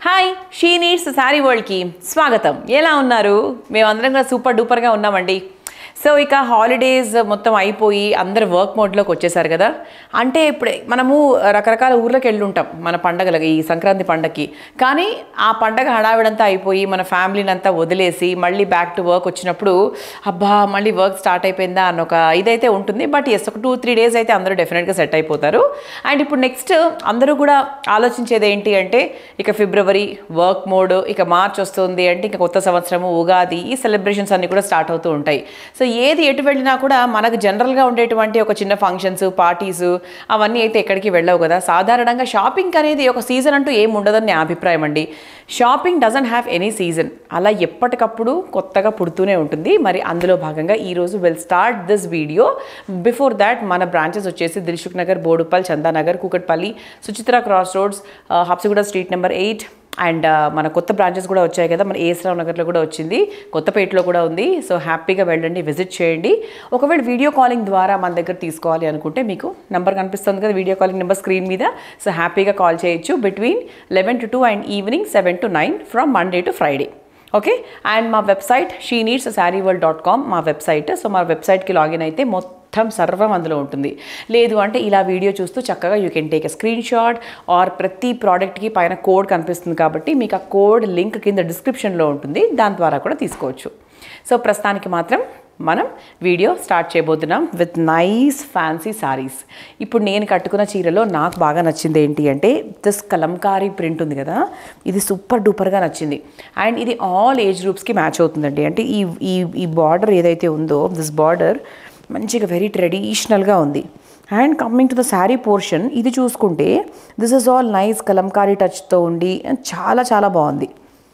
hi She Needs Saree వరల్డ్కి స్వాగతం ఎలా ఉన్నారు మేమందరం కూడా సూపర్ డూపర్గా ఉన్నామండి సో ఇక హాలిడేస్ మొత్తం అయిపోయి అందరు వర్క్ మోడ్లోకి వచ్చేసారు కదా అంటే ఇప్పుడు మనము రకరకాల ఊర్లకు వెళ్ళి ఉంటాం మన పండగలకి ఈ సంక్రాంతి పండగకి కానీ ఆ పండగ హడావిడంతా అయిపోయి మన ఫ్యామిలీని అంతా వదిలేసి మళ్ళీ బ్యాక్ టు వర్క్ వచ్చినప్పుడు అబ్బా మళ్ళీ వర్క్ స్టార్ట్ అయిపోయిందా అన్న ఒక ఇదైతే ఉంటుంది బట్ ఎస్ ఒక టూ త్రీ డేస్ అయితే అందరూ డెఫినెట్గా సెట్ అయిపోతారు అండ్ ఇప్పుడు నెక్స్ట్ అందరూ కూడా ఆలోచించేది ఏంటి అంటే ఇక ఫిబ్రవరి వర్క్ మోడ్ ఇక మార్చ్ వస్తుంది అంటే ఇక కొత్త సంవత్సరము ఉగాది ఈ సెలబ్రేషన్స్ అన్ని కూడా స్టార్ట్ అవుతూ ఉంటాయి సో ఏది ఎటు వెళ్ళినా కూడా మనకు జనరల్గా ఉండేటువంటి ఒక చిన్న ఫంక్షన్స్ పార్టీస్ అవన్నీ అయితే ఎక్కడికి వెళ్ళవు కదా సాధారణంగా షాపింగ్ అనేది ఒక సీజన్ అంటూ ఏం ఉండదని నా అభిప్రాయం అండి shopping doesn't have any season అలా ఎప్పటికప్పుడు కొత్తగా పుడుతూనే ఉంటుంది మరి అందులో భాగంగా ఈరోజు will start this video before that మన బ్రాంచెస్ వచ్చేసి Dilsukhnagar Boduppal Chandanagar Kukatpally Suchitra cross roads Habsiguda street number eight and మన కొత్త బ్రాంచెస్ కూడా వచ్చాయి కదా మన ఏఎస్రావు నగర్లో కూడా వచ్చింది కొత్తపేటలో కూడా ఉంది సో హ్యాపీగా వెళ్ళండి విజిట్ చేయండి ఒకవేళ వీడియో కాలింగ్ ద్వారా మన దగ్గర తీసుకోవాలి అనుకుంటే మీకు నెంబర్ కనిపిస్తుంది కదా వీడియో కాలింగ్ నెంబర్ స్క్రీన్ మీద సో హ్యాపీగా కాల్ చేయొచ్చు between eleven to two and evening seven to nine from Monday to Friday okay and మా website She Needs Saree World dot com మా వెబ్సైట్ సో మా వెబ్సైట్కి లాగిన్ అయితే మొత్తం సర్వం అందులో ఉంటుంది లేదు అంటే ఇలా వీడియో చూస్తూ చక్కగా you can take a screenshot or ప్రతి ప్రోడక్ట్కి పైన కోడ్ కనిపిస్తుంది కాబట్టి మీకు ఆ కోడ్ లింక్ కింద డిస్క్రిప్షన్లో ఉంటుంది దాని ద్వారా కూడా తీసుకోవచ్చు సో ప్రస్తుతానికి మాత్రం మనం వీడియో స్టార్ట్ చేయబోతున్నాం విత్ నైస్ ఫ్యాన్సీ సారీస్ ఇప్పుడు నేను కట్టుకున్న చీరలో నాకు బాగా నచ్చింది ఏంటి అంటే దిస్ కలంకారీ ప్రింట్ ఉంది కదా ఇది సూపర్ డూపర్గా నచ్చింది అండ్ ఇది ఆల్ ఏజ్ గ్రూప్స్కి మ్యాచ్ అవుతుందండి అంటే ఈ ఈ ఈ బార్డర్ ఏదైతే ఉందో దిస్ బార్డర్ మంచిగా వెరీ ట్రెడిషనల్గా ఉంది and coming to the sari portion ఇది చూసుకుంటే this is all nice kalamkari టచ్తో ఉండి చాలా చాలా బాగుంది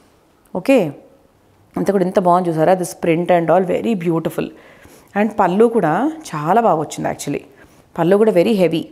ఓకే అంతా కూడా ఎంత బాగుంది చూసారా this print and all very beautiful and పళ్ళు కూడా చాలా బాగా వచ్చింది యాక్చువల్లీ పళ్ళు కూడా వెరీ హెవీ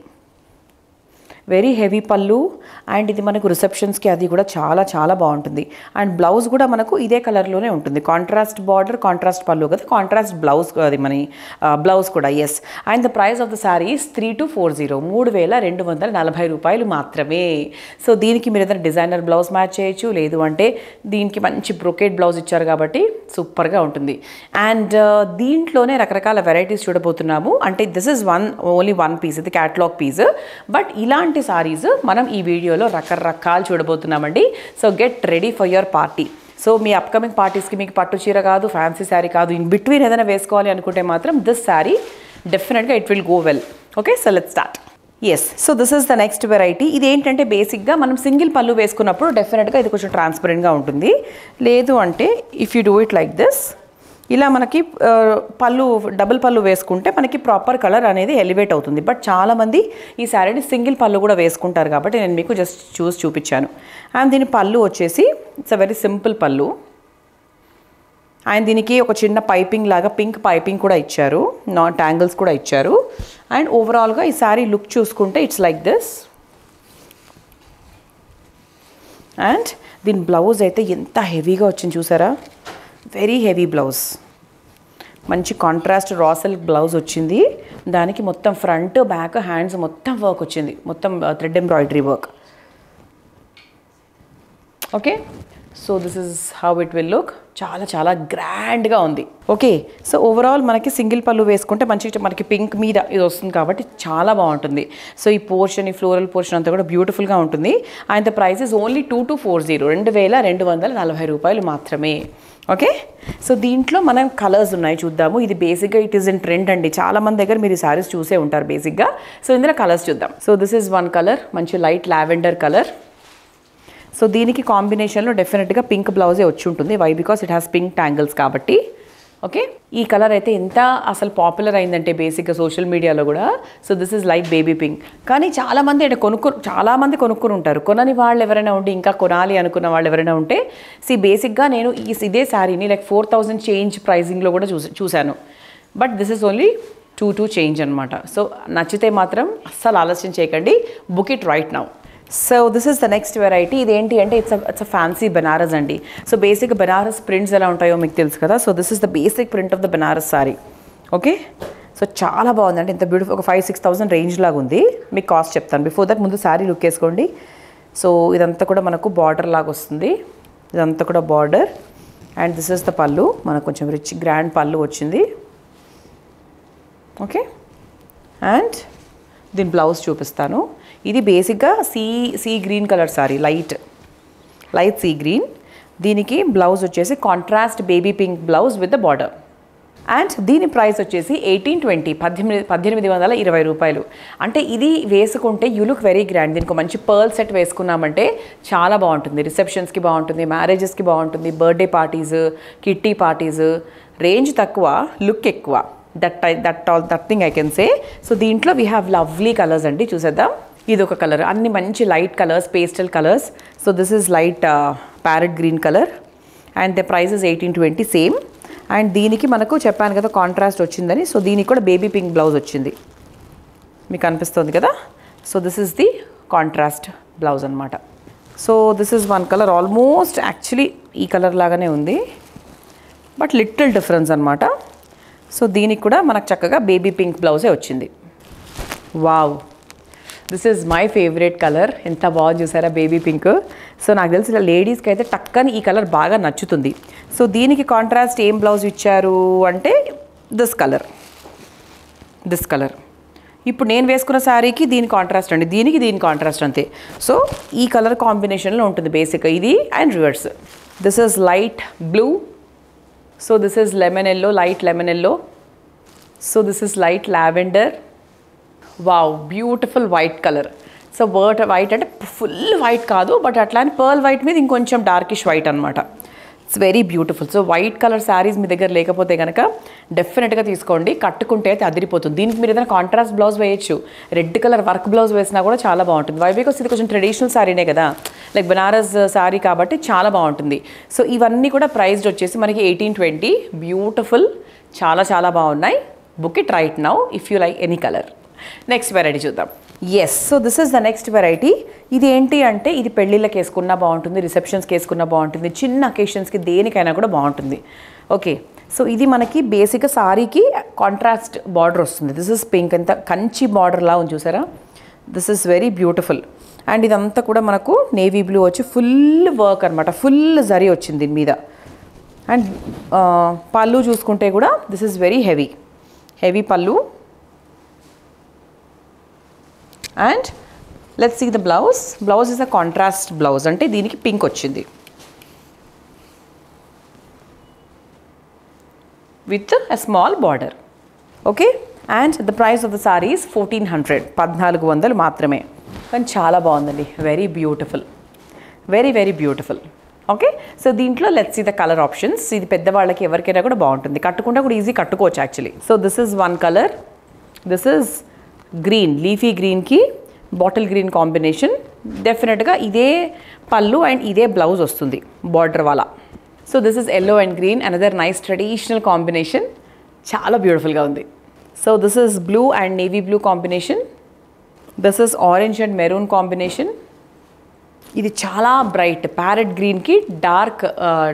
వెరీ హెవీ పళ్ళు అండ్ ఇది మనకు రిసెప్షన్స్కి అది కూడా చాలా చాలా బాగుంటుంది అండ్ బ్లౌజ్ కూడా మనకు ఇదే కలర్లోనే ఉంటుంది కాంట్రాస్ట్ బార్డర్ కాంట్రాస్ట్ పళ్ళు కదా కాంట్రాస్ట్ బ్లౌజ్ అది మన బ్లౌజ్ కూడా yes and the price of the saris three two four zero మూడు వేల రెండు వందల నలభై రూపాయలు మాత్రమే సో దీనికి మీరు ఏదైనా డిజైనర్ బ్లౌజ్ మ్యాచ్ చేయొచ్చు లేదు అంటే దీనికి మంచి బ్రొకేట్ బ్లౌజ్ ఇచ్చారు కాబట్టి సూపర్గా ఉంటుంది అండ్ దీంట్లోనే రకరకాల వెరైటీస్ చూడబోతున్నాము అంటే this is one only one piece ఇది క్యాటలాగ్ పీస్ బట్ ఇలాంటి సారీస్ మనం ఈ వీడియోలో రకరకాలు చూడబోతున్నామండి so get ready for your party so మీ అప్కమింగ్ పార్టీస్కి మీకు పట్టు చీర కాదు ఫ్యాన్సీ శారీ కాదు ఇన్ బిట్వీన్ ఏదైనా వేసుకోవాలి అనుకుంటే మాత్రం దిస్ శారీ డెఫినెట్గా it will go well okay so let start yes so this is the next variety ఇది ఏంటంటే బేసిక్గా మనం సింగిల్ పళ్ళు వేసుకున్నప్పుడు డెఫినెట్గా ఇది కొంచెం ట్రాన్స్పరెంట్గా ఉంటుంది లేదు అంటే if you do it like this ఇలా మనకి ఆ, పళ్ళు డబుల్ పళ్ళు వేసుకుంటే మనకి ప్రాపర్ కలర్ అనేది ఎలివేట్ అవుతుంది బట్ చాలామంది ఈ శారీని సింగిల్ పళ్ళు కూడా వేసుకుంటారు కాబట్టి నేను మీకు జస్ట్ చూసి చూపించాను అండ్ దీని పళ్ళు వచ్చేసి ఇట్స్ అ వెరీ సింపుల్ పళ్ళు అండ్ దీనికి ఒక చిన్న పైపింగ్ లాగా పింక్ పైపింగ్ కూడా ఇచ్చారు నాట్ యాంగిల్స్ కూడా ఇచ్చారు అండ్ ఓవరాల్గా ఈ శారీ లుక్ చూసుకుంటే ఇట్స్ లైక్ దిస్ అండ్ దీని బ్లౌజ్ అయితే ఎంత హెవీగా వచ్చింది చూసారా వెరీ హెవీ బ్లౌజ్ మంచి కాంట్రాస్ట్ రా సిల్క్ బ్లౌజ్ వచ్చింది దానికి మొత్తం ఫ్రంట్ బ్యాక్ హ్యాండ్స్ మొత్తం వర్క్ వచ్చింది మొత్తం thread embroidery work okay so this is how it will look చాలా చాలా గ్రాండ్గా ఉంది ఓకే సో ఓవరాల్ మనకి సింగిల్ పళ్ళు వేసుకుంటే మంచి మనకి పింక్ మీద ఇది వస్తుంది కాబట్టి చాలా బాగుంటుంది సో ఈ పోర్షన్ ఈ ఫ్లోరల్ పోర్షన్ అంతా కూడా బ్యూటిఫుల్గా ఉంటుంది and the price is only two two four zero రెండు వేల రెండు వందల నలభై రూపాయలు మాత్రమే ఓకే సో దీంట్లో మనం కలర్స్ ఉన్నాయి చూద్దాము ఇది బేసిక్గా ఇట్ ఈస్ ఇన్ ట్రెండ్ అండి చాలా మంది దగ్గర మీరు ఈ సారీస్ చూసే ఉంటారు బేసిక్గా సో ఇందులో కలర్స్ చూద్దాం so this is one colour మంచి లైట్ లావెండర్ కలర్ సో దీనికి కాంబినేషన్లో డెఫినెట్గా పింక్ బ్లౌజే వచ్చి ఉంటుంది why because it has pink tangles కాబట్టి ఓకే ఈ కలర్ అయితే ఎంత అసలు పాపులర్ అయిందంటే బేసిక్గా సోషల్ మీడియాలో కూడా so this is like baby pink కానీ చాలామంది అంటే కొనుక్కు చాలామంది కొనుక్కుని ఉంటారు కొనని వాళ్ళు ఎవరైనా ఉండి ఇంకా కొనాలి అనుకున్న వాళ్ళు ఎవరైనా ఉంటే సి బేసిక్గా నేను ఈ ఇదే శారీని లైక్ ఫోర్ థౌజండ్ చేంజ్ ప్రైజింగ్లో కూడా చూసి చూశాను but this is only two two change అనమాట సో నచ్చితే మాత్రం అస్సలు ఆలస్యం చేయకండి book it right now so this is the next variety ఇదేంటి అంటే it's it's a fancy Banaras అండి సో బేసిక్ బెనారస్ ప్రింట్స్ ఎలా ఉంటాయో మీకు తెలుసు కదా so this is the basic print of the Banaras sari okay so చాలా బాగుందండి ఇంత బ్యూటిఫుల్ ఒక ఫైవ్ సిక్స్ థౌసండ్ రేంజ్ లాగా ఉంది మీకు కాస్ట్ చెప్తాను బిఫోర్ దట్ ముందు శారీ లుక్ వేసుకోండి సో ఇదంతా కూడా మనకు బార్డర్ లాగా వస్తుంది ఇదంతా కూడా border and this is the పళ్ళు మనకు కొంచెం రిచ్ గ్రాండ్ పళ్ళు వచ్చింది ఓకే అండ్ దీని బ్లౌజ్ చూపిస్తాను ఇది బేసిక్గా sea sea green colour sari light light sea green దీనికి బ్లౌజ్ వచ్చేసి contrast baby pink blouse with the border and దీని ప్రైస్ వచ్చేసి ఎయిటీన్ ట్వంటీ పద్దెనిమిది పద్దెనిమిది వందల ఇరవై రూపాయలు అంటే ఇది వేసుకుంటే యూ లుక్ వెరీ గ్రాండ్ దీనికి మంచి పర్ల్ సెట్ వేసుకున్నామంటే చాలా బాగుంటుంది రిసెప్షన్స్కి బాగుంటుంది మ్యారేజెస్కి బాగుంటుంది birthday parties kitty parties range తక్కువ లుక్ ఎక్కువ that that all that thing I can say so దీంట్లో వీ హ్యావ్ లవ్లీ కలర్స్ అండి చూసేద్దాం ఇది ఒక కలర్ అన్ని మంచి light colours pastel colours so this is light parrot green colour and the price is eighteen twenty same and దీనికి మనకు చెప్పాను కదా కాంట్రాస్ట్ వచ్చిందని సో దీనికి కూడా బేబీ పింక్ బ్లౌజ్ వచ్చింది మీకు అనిపిస్తుంది కదా so this is the contrast blouse అనమాట so this is one colour almost actually ఈ కలర్ లాగానే ఉంది బట్ లిటిల్ డిఫరెన్స్ అనమాట సో దీనికి కూడా మనకు చక్కగా బేబీ పింక్ బ్లౌజే వచ్చింది wow this is my favourite colour ఎంత బాగా చూసారా బేబీ పింక్ సో నాకు తెలిసి ఇలా లేడీస్కి అయితే టక్కని ఈ కలర్ బాగా నచ్చుతుంది సో దీనికి కాంట్రాస్ట్ ఏం బ్లౌజ్ ఇచ్చారు అంటే దిస్ కలర్ దిస్ కలర్ ఇప్పుడు నేను వేసుకున్న శారీకి దీని కాంట్రాస్ట్ అండి దీనికి దీని కాంట్రాస్ట్ అంతే సో ఈ కలర్ కాంబినేషన్లో ఉంటుంది బేసిక్గా ఇది and reverse this is light blue so this is lemon yellow light lemon yellow so this is light lavender wow beautiful white colour so వర్ట్ వైట్ అంటే ఫుల్ వైట్ కాదు బట్ అట్లా అని పర్ల్ వైట్ మీద ఇంకొంచెం డార్కిష్ వైట్ అనమాట it's very beautiful so white colour saris మీ దగ్గర లేకపోతే కనుక డెఫినెట్గా తీసుకోండి కట్టుకుంటే అయితే అదిరిపోతుంది దీనికి మీరు ఏదైనా కాంట్రాస్ట్ బ్లౌజ్ వేయచ్చు రెడ్ కలర్ వర్క్ బ్లౌజ్ వేసినా కూడా చాలా బాగుంటుంది వై బికాస్ ఇది కొంచెం ట్రెడిషనల్ శారీనే కదా లైక్ బనారస్ శారీ కాబట్టి చాలా బాగుంటుంది సో ఇవన్నీ కూడా ప్రైస్డ్ వచ్చేసి మనకి ఎయిటీన్ ట్వంటీ బ్యూటిఫుల్ చాలా చాలా బాగున్నాయి book it right now if you like any colour next variety చూద్దాం yes so this is the next variety ఇది ఏంటి అంటే ఇది పెళ్ళిళ్ళకి వేసుకున్నా బాగుంటుంది రిసెప్షన్స్కి వేసుకున్నా బాగుంటుంది చిన్న అకేషన్స్కి దేనికైనా కూడా బాగుంటుంది ఓకే సో ఇది మనకి బేసిక్గా సారీకి కాంట్రాస్ట్ బార్డర్ వస్తుంది దిస్ ఇస్ పింక్ ఎంత కంచి బార్డర్ లా ఉంది చూసారా this is very beautiful and ఇదంతా కూడా మనకు నేవీ బ్లూ వచ్చి ఫుల్ వర్క్ అనమాట ఫుల్ జరీ వచ్చింది దీని మీద అండ్ పళ్ళు చూసుకుంటే కూడా this is very heavy heavy పళ్ళు and let's see the blouse blouse is a contrast blouse అంటే దీనికి పింక్ వచ్చింది with a small border okay and the price of the saris fourteen hundred పద్నాలుగు వందలు మాత్రమే కానీ చాలా బాగుందండి very beautiful very very beautiful okay so దీంట్లో లెట్స్ ఈ ద కలర్ ఆప్షన్స్ ఇది పెద్దవాళ్ళకి ఎవరికైనా కూడా బాగుంటుంది కట్టుకుంటే కూడా ఈజీ కట్టుకోవచ్చు actually so this is one colour this is green leafy గ్రీన్కి బాటిల్ గ్రీన్ కాంబినేషన్ డెఫినెట్గా ఇదే పళ్ళు అండ్ ఇదే బ్లౌజ్ వస్తుంది బార్డర్ వాలా so this is yellow and green another nice traditional combination చాలా బ్యూటిఫుల్గా ఉంది so this is blue and navy blue combination this is orange and maroon combination ఇది చాలా బ్రైట్ ప్యారెట్ గ్రీన్కి dark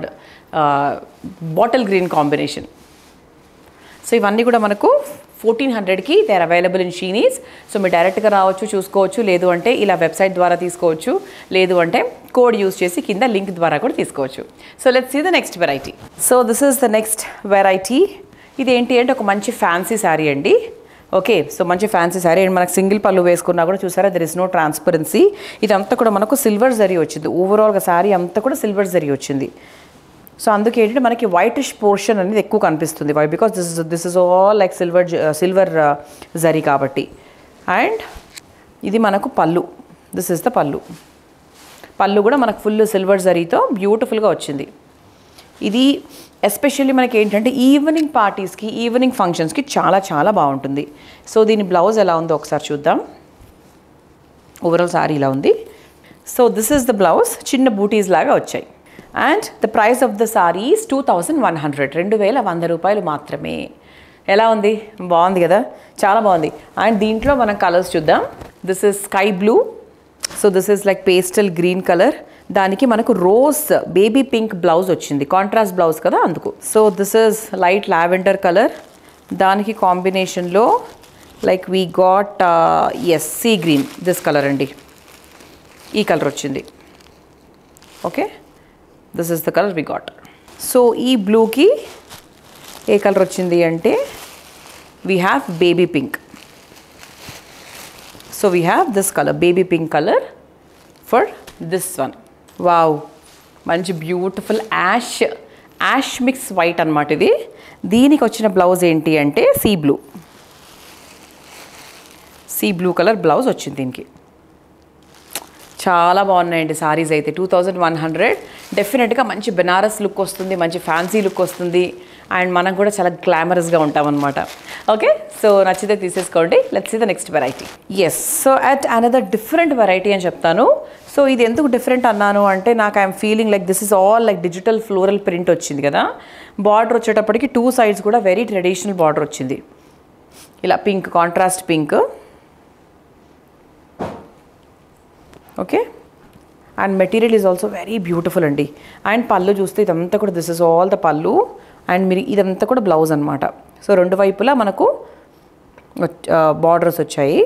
bottle green combination so ఇవన్నీ కూడా మనకు fourteen హండ్రెడ్కి దే ఆర్ అవైలబుల్ ఇన్ షీనీస్ సో మీరు డైరెక్ట్గా రావచ్చు చూసుకోవచ్చు లేదు అంటే ఇలా వెబ్సైట్ ద్వారా తీసుకోవచ్చు లేదు అంటే కోడ్ యూస్ చేసి కింద లింక్ ద్వారా కూడా తీసుకోవచ్చు so let's see the next variety so this is the next variety ఇది ఏంటి అంటే ఒక మంచి ఫ్యాన్సీ శారీ అండి ఓకే సో మంచి ఫ్యాన్సీ శారీ అండ్ మనకు సింగిల్ పళ్ళు వేసుకున్నా కూడా చూసారా దర్ ఇస్ నో ట్రాన్స్పరెన్సీ ఇదంతా కూడా మనకు సిల్వర్ జరీ వచ్చింది ఓవరాల్గా శారీ అంతా కూడా సిల్వర్ జరీ వచ్చింది సో అందుకే ఏంటంటే మనకి వైటిష్ పోర్షన్ అనేది ఎక్కువ కనిపిస్తుంది why because this is this is all like silver silver zari కాబట్టి అండ్ ఇది మనకు పళ్ళు దిస్ ఇస్ ద పళ్ళు పళ్ళు కూడా మనకు ఫుల్ సిల్వర్ జరీతో బ్యూటిఫుల్గా వచ్చింది ఇది ఎస్పెషల్లీ మనకి ఏంటంటే ఈవినింగ్ పార్టీస్కి ఈవినింగ్ ఫంక్షన్స్కి చాలా చాలా బాగుంటుంది సో దీని బ్లౌజ్ ఎలా ఉందో ఒకసారి చూద్దాం ఓవరాల్ సారీ ఇలా ఉంది so this is the blouse చిన్న బూటీస్ లాగా వచ్చాయి and the price of the saris two thousand one hundred రెండు వేల వంద రూపాయలు మాత్రమే ఎలా ఉంది బాగుంది కదా చాలా బాగుంది అండ్ దీంట్లో మనం కలర్స్ చూద్దాం this is sky blue so this is like pastel green colour దానికి మనకు రోజ్ బేబీ పింక్ బ్లౌజ్ వచ్చింది కాంట్రాస్ట్ బ్లౌజ్ కదా అందుకు so this is light lavender colour దానికి కాంబినేషన్లో like we got yes sea green this colour అండి ఈ colour వచ్చింది okay this is the colour we got so ఈ బ్లూకి ఏ కలర్ వచ్చింది అంటే we have baby pink so we have this colour baby pink colour for this one wow మంచి beautiful ash ash mix white అనమాట ఇది దీనికి వచ్చిన బ్లౌజ్ ఏంటి అంటే sea blue sea blue colour blouse వచ్చింది దీనికి చాలా బాగున్నాయండి సారీస్ అయితే టూ థౌజండ్ వన్ హండ్రెడ్ డెఫినెట్గా మంచి బెనారస్ లుక్ వస్తుంది మంచి ఫ్యాన్సీ లుక్ వస్తుంది అండ్ మనం కూడా చాలా గ్లామరస్గా ఉంటామన్నమాట ఓకే సో నచ్చితే తీసేసుకోండి let's see the next variety yes so at another different variety అని చెప్తాను సో ఇది ఎందుకు డిఫరెంట్ అన్నాను అంటే నాకు I'm feeling like this is all like digital floral print వచ్చింది కదా బార్డర్ వచ్చేటప్పటికి టూ సైడ్స్ కూడా వెరీ ట్రెడిషనల్ బార్డర్ వచ్చింది ఇలా pink contrast pink okay and material is also very beautiful అండి అండ్ పళ్ళు చూస్తే ఇదంతా కూడా this is all the pallu and మీరు ఇదంతా కూడా బ్లౌజ్ అనమాట సో రెండు వైపులా మనకు బార్డర్స్ వచ్చాయి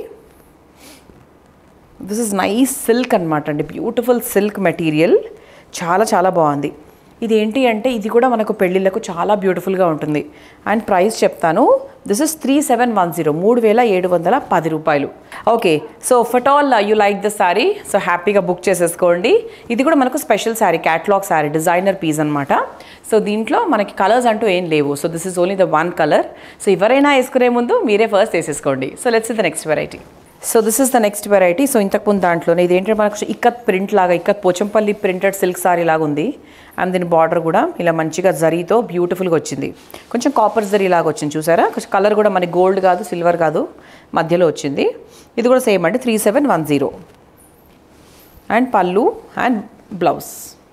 దిస్ ఇస్ నైస్ సిల్క్ అనమాట అండి బ్యూటిఫుల్ సిల్క్ మెటీరియల్ చాలా చాలా బాగుంది ఇది ఏంటి అంటే ఇది కూడా మనకు పెళ్ళిళ్ళకు చాలా బ్యూటిఫుల్గా ఉంటుంది అండ్ ప్రైస్ చెప్తాను this is three seven one zero మూడు వేల ఏడు వందల పది రూపాయలు ఓకే సో ఫట్ all you like the sari so హ్యాపీగా బుక్ చేసేసుకోండి ఇది కూడా మనకు special sari catalogue sari designer piece అనమాట సో దీంట్లో మనకి కలర్స్ అంటూ ఏం లేవు so this is only the one colour so ఎవరైనా వేసుకునే ముందు మీరే ఫస్ట్ వేసేసుకోండి so let's the next variety so this is the next variety so ఇంతకు ముందు దాంట్లోనే ఇదేంటంటే మనకు ఇక్కత్ ప్రింట్ లాగా ఇక్కత్ పోచంపల్లి ప్రింటెడ్ సిల్క్ సారీ లాగా ఉంది అండ్ దీని బార్డర్ కూడా ఇలా మంచిగా జరీతో బ్యూటిఫుల్గా వచ్చింది కొంచెం కాపర్ జరీ లాగా వచ్చింది చూసారా కొంచెం కలర్ కూడా మనకి గోల్డ్ కాదు సిల్వర్ కాదు మధ్యలో వచ్చింది ఇది కూడా సేమ్ అండి three seven one zero and pallu and blouse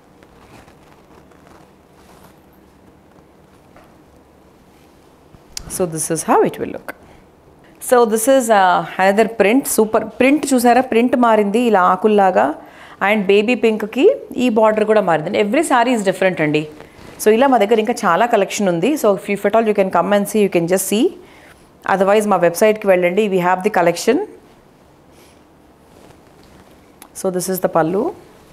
so this is how it will look so this is another print super print చూసారా ప్రింట్ మారింది ఇలా ఆకుల్లాగా అండ్ బేబీ పింక్కి ఈ బార్డర్ కూడా మారింది ఎవ్రీ సారీ ఈజ్ డిఫరెంట్ అండి సో ఇలా మా దగ్గర ఇంకా చాలా కలెక్షన్ ఉంది సో ఇఫ్ యూ ఫెట్ all you can come and see you can just see otherwise మా వెబ్సైట్కి వెళ్ళండి we have the collection so this is the pallu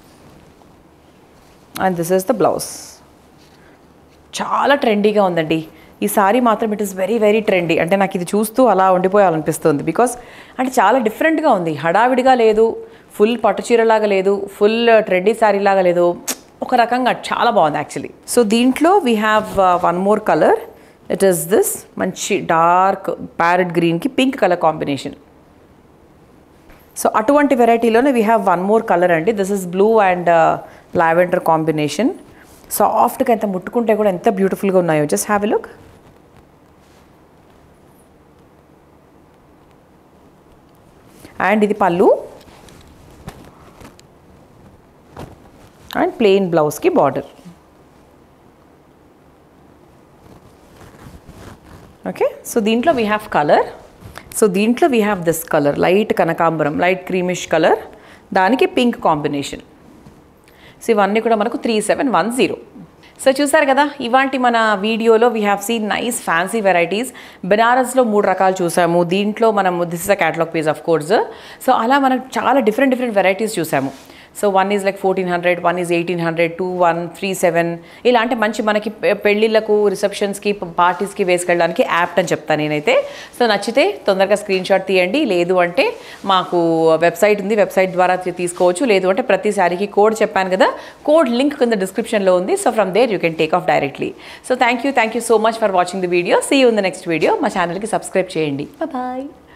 and this is the blouse చాలా ట్రెండీగా ఉందండి ఈ సారీ మాత్రం it is very very trendy అంటే నాకు ఇది చూస్తూ అలా ఉండిపోయాలనిపిస్తుంది బికాస్ అంటే చాలా డిఫరెంట్గా ఉంది హడావిడిగా లేదు ఫుల్ పట్టు చీరలాగా లేదు ఫుల్ ట్రెండీ శారీ లాగా లేదు ఒక రకంగా చాలా బాగుంది యాక్చువల్లీ సో దీంట్లో we have one more colour it is this మంచి డార్క్ ప్యారెట్ గ్రీన్కి పింక్ కలర్ కాంబినేషన్ సో అటువంటి వెరైటీలోనే we have one more colour అండి this is blue and lavender combination సాఫ్ట్గా ఎంత ముట్టుకుంటే కూడా ఎంత బ్యూటిఫుల్గా ఉన్నాయో just have a look and ఇది పళ్ళు అండ్ ప్లెయిన్ బ్లౌజ్కి బార్డర్ ఓకే సో దీంట్లో వీ హ్యావ్ కలర్ సో దీంట్లో we have this colour light కనకాంబరం లైట్ క్రీమిష్ కలర్ దానికి పింక్ కాంబినేషన్ సో ఇవన్నీ కూడా మనకు three seven one zero so చూసారు కదా ఇవాంటి మన వీడియోలో we have seen nice fancy varieties బెనారస్లో మూడు రకాలు చూసాము దీంట్లో మనం this is a catalogue page of course so అలా మనం చాలా డిఫరెంట్ డిఫరెంట్ వెరైటీస్ చూసాము so one is like fourteen hundred one is eighteen hundred two one three seven ఇలా అంటే మంచి మనకి పె- పెళ్ళిళ్ళకు రిసెప్షన్స్కి పార్టీస్కి వేసుకెళ్ళడానికి యాప్ట్ అని చెప్తాను నేనైతే సో నచ్చితే తొందరగా స్క్రీన్ షాట్ తీయండి లేదు అంటే మాకు వెబ్సైట్ ఉంది వెబ్సైట్ ద్వారా తీ- తీసుకోవచ్చు లేదు అంటే ప్రతి శారీకి కోడ్ చెప్పాను కదా కోడ్ లింక్ కింద డిస్క్రిప్షన్లో ఉంది so from there you can take off directly so thank you thank you so much for watching the video see you in the next video మా ఛానల్కి సబ్స్క్రైబ్ చేయండి బాయ్